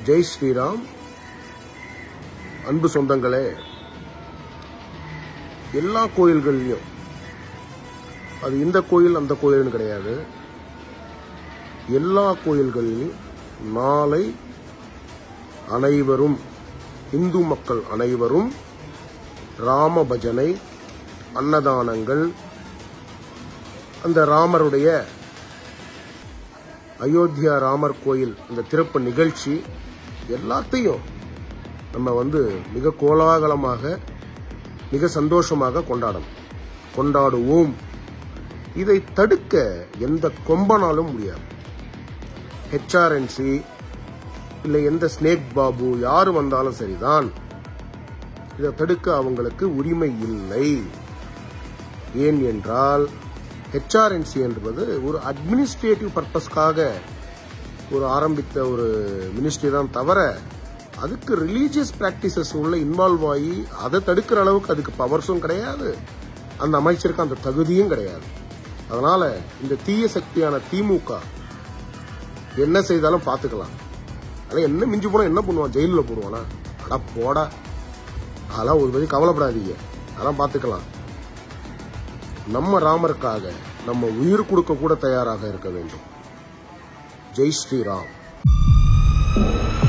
ஜெய் ஸ்ரீராம் அன்பு சொந்தங்களே எல்லா கோயில்கள்லையும் அது இந்த கோயில் அந்த கோயில்னு கிடையாது எல்லா கோயில்களிலும் நாளை அனைவரும் இந்து மக்கள் அனைவரும் ராம பஜனை அன்னதானங்கள் அந்த ராமருடைய அயோத்தியா ராமர் கோயில் இந்த திறப்பு நிகழ்ச்சி எல்லாத்தையும் நம்ம வந்து மிக கோலாகலமாக மிக சந்தோஷமாக கொண்டாடணும் கொண்டாடுவோம் இதை தடுக்க எந்த கொம்பனாலும் முடியாது ஹெச்ஆர்என்சி இல்லை எந்த ஸ்னேக் பாபு யார் வந்தாலும் சரிதான் இதை தடுக்க அவங்களுக்கு உரிமை இல்லை ஏன் என்றால் ஹெச்ஆர்என்சி என்பது ஒரு அட்மினிஸ்ட்ரேட்டிவ் பர்பஸ்க்காக ஒரு ஆரம்பித்த ஒரு மினிஸ்ட்ரி தான் தவிர அதுக்கு ரிலீஜியஸ் பிராக்டிசஸ் உள்ள இன்வால்வ் ஆகி அதை தடுக்கிற அளவுக்கு அதுக்கு பவர்ஸும் கிடையாது அந்த அமைச்சருக்கு அந்த தகுதியும் கிடையாது அதனால இந்த தீய சக்தியான திமுக என்ன செய்தாலும் பார்த்துக்கலாம் ஆனால் என்ன மிஞ்சி போனா என்ன பண்ணுவான் ஜெயிலில் போடுவானா அட போடா அதெல்லாம் ஒரு பதி கவலைப்படாதீங்க அதெல்லாம் பார்த்துக்கலாம் நம்ம ராமருக்காக நம்ம உயிர் கொடுக்க கூட தயாராக இருக்க வேண்டும் ஜெய் ஸ்ரீராம்